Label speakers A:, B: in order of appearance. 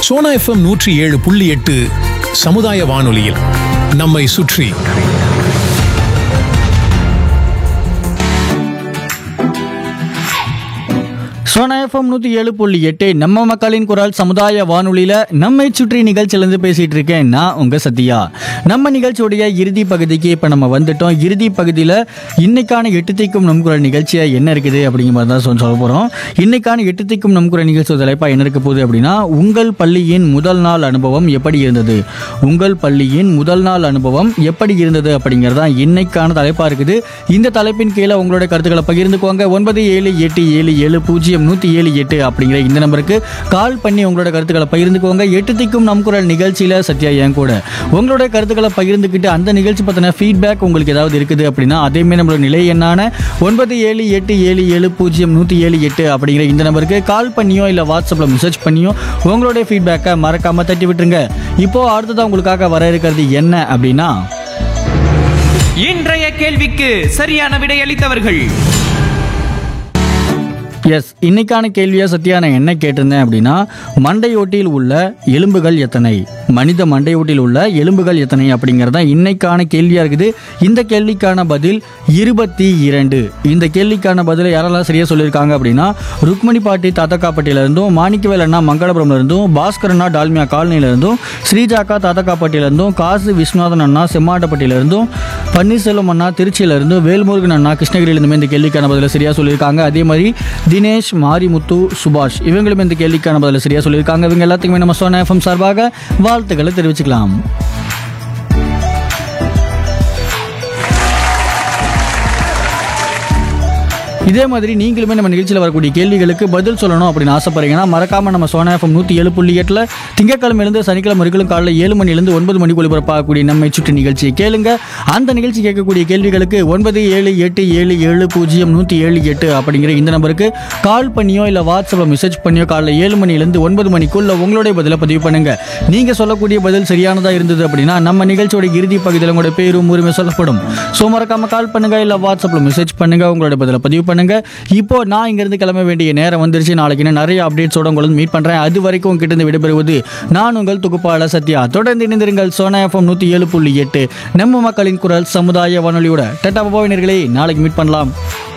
A: Sona FM நூற்றி ஏழு புள்ளி எட்டு சமுதாய வானொலியில் நம்மை சுற்றி
B: சோனா எஃப்எம் நூற்றி ஏழு புள்ளி எட்டு நம்ம மக்களின் குரல் சமுதாய வானொலியில் நம்மை சுற்றி நிகழ்ச்சியிலேருந்து பேசிகிட்டு இருக்கேன் நான் உங்கள் சத்யா நம்ம நிகழ்ச்சியுடைய இறுதி பகுதிக்கு இப்போ நம்ம வந்துட்டோம் இறுதி பகுதியில் இன்னைக்கான எட்டு தீக்கும் நம் குரல் நிகழ்ச்சியா என்ன இருக்குது அப்படிங்கிற மாதிரி தான் சொல்ல போகிறோம் இன்னைக்கான எட்டு தீக்கும் நம் குரல் நிகழ்ச்சி தலைப்பாக என்ன இருக்க போகுது அப்படின்னா உங்கள் பள்ளியின் முதல் நாள் அனுபவம் எப்படி இருந்தது உங்கள் பள்ளியின் முதல் நாள் அனுபவம் எப்படி இருந்தது அப்படிங்கிறது தான் இன்னைக்கான தலைப்பாக இருக்குது இந்த தலைப்பின் கீழே உங்களோட கருத்துக்களை பகிர்ந்துக்கோங்க ஒன்பது ஏழு எட்டு ஏழு ஏழு பூஜ்ஜியம் நூற்றி ஏழு எட்டு அப்படிங்கிற இந்த நம்பருக்கு கால் பண்ணி உங்களோட கருத்துக்களை பகிர்ந்துக்கோங்க எட்டு திக்கும் நம் குரல் நிகழ்ச்சியில் சத்யா என் கூட உங்களோட கருத்துக்களை பகிர்ந்துக்கிட்டு அந்த நிகழ்ச்சி பற்றின ஃபீட்பேக் உங்களுக்கு ஏதாவது இருக்குது அப்படின்னா அதேமாதிரி நம்மளோட நிலை என்னான ஒன்பது ஏழு எட்டு ஏழு ஏழு பூஜ்ஜியம் நூற்றி ஏழு எட்டு அப்படிங்கிற இந்த நம்பருக்கு கால் பண்ணியோ இல்லை வாட்ஸ்அப்பில் மெசேஜ் பண்ணியோ உங்களுடைய ஃபீட்பேக்கை மறக்காமல் தட்டி விட்டுருங்க இப்போ அடுத்ததான் உங்களுக்காக வர இருக்கிறது என்ன அப்படின்னா
C: இன்றைய கேள்விக்கு சரியான விடையளித்தவர்கள்
B: எஸ் இன்னைக்கான கேள்வியா சத்யா நான் என்ன கேட்டிருந்தேன் அப்படின்னா மண்டையோட்டில் உள்ள எலும்புகள் எத்தனை மனித மண்டையோட்டில் உள்ள எலும்புகள் எத்தனை அப்படிங்கிறது தான் இன்னைக்கான கேள்வியா இருக்குது இந்த கேள்விக்கான பதில் இருபத்தி இரண்டு இந்த கேள்விக்கான பதிலை யாரெல்லாம் சரியா சொல்லியிருக்காங்க அப்படின்னா ருக்மணி பாட்டி தாத்தக்காப்பட்டியில இருந்தும் மாணிக்கவேல் அண்ணா மங்களபுரம்ல இருந்தும் பாஸ்கர் அண்ணா டால்மியா காலனில இருந்தும் ஸ்ரீஜாக்கா தாத்தக்காப்பட்டியில இருந்தும் காசு விஸ்வநாதன் அண்ணா செம்மாட்டப்பட்டியில இருந்தும் பன்னீர்செல்வம் அண்ணா திருச்சியில இருந்தும் வேல்முருகன் அண்ணா கிருஷ்ணகிரியில இருந்துமே இந்த கேள்விக்கான பதிலை சரியா சொல்லியிருக்காங்க அதே மாதிரி தினேஷ் மாரிமுத்து சுபாஷ் இவங்களும் இந்த கேள்விக்கான பதில சரியா சொல்லியிருக்காங்க இவங்க எல்லாத்துக்குமே நம்ம சோனா எஃப்எம் சார்பாக வாழ்த்துக்களை தெரிவிச்சுக்கலாம் இதே மாதிரி நீங்களுமே நம்ம நிகழ்ச்சியில் வரக்கூடிய கேள்விகளுக்கு பதில் சொல்லணும் அப்படின்னு ஆசைப்படுறீங்கன்னா மறக்காம நம்ம சோனா எஃப்எம் நூற்றி ஏழு புள்ளி எட்டில் திங்கக்கிழமையிலிருந்து சனிக்கிழமை வரைக்கும் காலையில் ஏழு மணிலேருந்து ஒன்பது மணிக்கு ஒளிபரப்பாகக்கூடிய நம்மை சுற்றி நிகழ்ச்சியை கேளுங்க அந்த நிகழ்ச்சி கேட்கக்கூடிய கேள்விகளுக்கு ஒன்பது ஏழு எட்டு ஏழு ஏழு பூஜ்ஜியம் நூற்றி ஏழு எட்டு அப்படிங்கிற இந்த நம்பருக்கு கால் பண்ணியோ இல்லை வாட்ஸ்அப்பில் மெசேஜ் பண்ணியோ காலையில் ஏழு மணிலேருந்து ஒன்பது மணிக்குள்ள உங்களுடைய பதிலை பதிவு பண்ணுங்க நீங்கள் சொல்லக்கூடிய பதில் சரியானதாக இருந்தது அப்படின்னா நம்ம நிகழ்ச்சியோட இறுதி பகுதியில் உங்களோட பேரும் உரிமை சொல்லப்படும் ஸோ மறக்காம கால் பண்ணுங்க இல்லை வாட்ஸ்அப்பில் மெசேஜ் பண்ணுங்க உங்களோட பதிலை பதிவு பண்ணுங்க இப்போ நான் இங்கிருந்து கிளம்ப வேண்டிய நேரம் வந்துருச்சு நாளைக்கு இன்னும் நிறைய அப்டேட்ஸோட உங்களுக்கு மீட் பண்றேன் அது வரைக்கும் உங்ககிட்ட இருந்து விடைபெறுவது நான் உங்கள் தொகுப்பாளர் சத்யா தொடர்ந்து இணைந்திருங்கள் சோனா எஃப்எம் நூற்றி ஏழு புள்ளி எட்டு நம்ம மக்களின் குரல் சமுதாய வானொலியோட டட்டா பாபாவினர்களே நாளைக்கு மீட் பண்ணலாம்